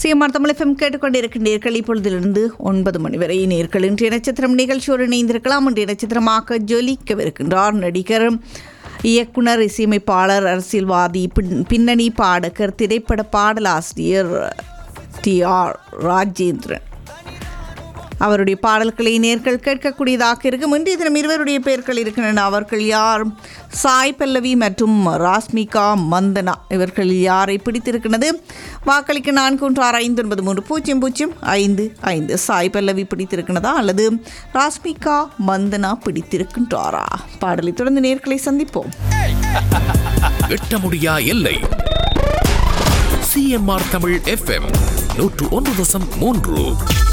CMR Tamil FM கேட்டுக்கொண்டிருக்கின்றீர்கள் இப்பொழுதிலிருந்து ஒன்பது மணி வரை நேர்கள் இன்றைய நட்சத்திரம் நிகழ்ச்சியோடு இணைந்திருக்கலாம் இன்றைய நட்சத்திரமாக ஜொலிக்கவிருக்கின்றார் நடிகர் இயக்குனர் இசையமைப்பாளர் அரசியல்வாதி பின் பின்னணி பாடகர் திரைப்பட பாடலாசிரியர் டி ஆர் ராஜேந்திரன் அவருடைய பாடல்களை நேர்கள் கேட்கக்கூடியதாக இருக்கும் இன்றைய தினம் இருவருடைய பெயர்கள் இருக்கின்றன அவர்கள் யார் சாய் பல்லவி மற்றும் ராஸ்மிகா மந்தனா இவர்கள் யாரை பிடித்திருக்கிறது வாக்களிக்க நான்கு ஒன்று ஆறு ஐந்து ஒன்பது மூன்று பூஜ்ஜியம் பூஜ்ஜியம் ஐந்து ஐந்து சாய் பல்லவி பிடித்திருக்கிறதா அல்லது ராஸ்மிகா மந்தனா பிடித்திருக்கின்றாரா பாடலை தொடர்ந்து நேர்களை சந்திப்போம் எட்ட முடியா எல்லை சிஎம்ஆர் தமிழ் எஃப்எம் நூற்று ஒன்று தசம் மூன்று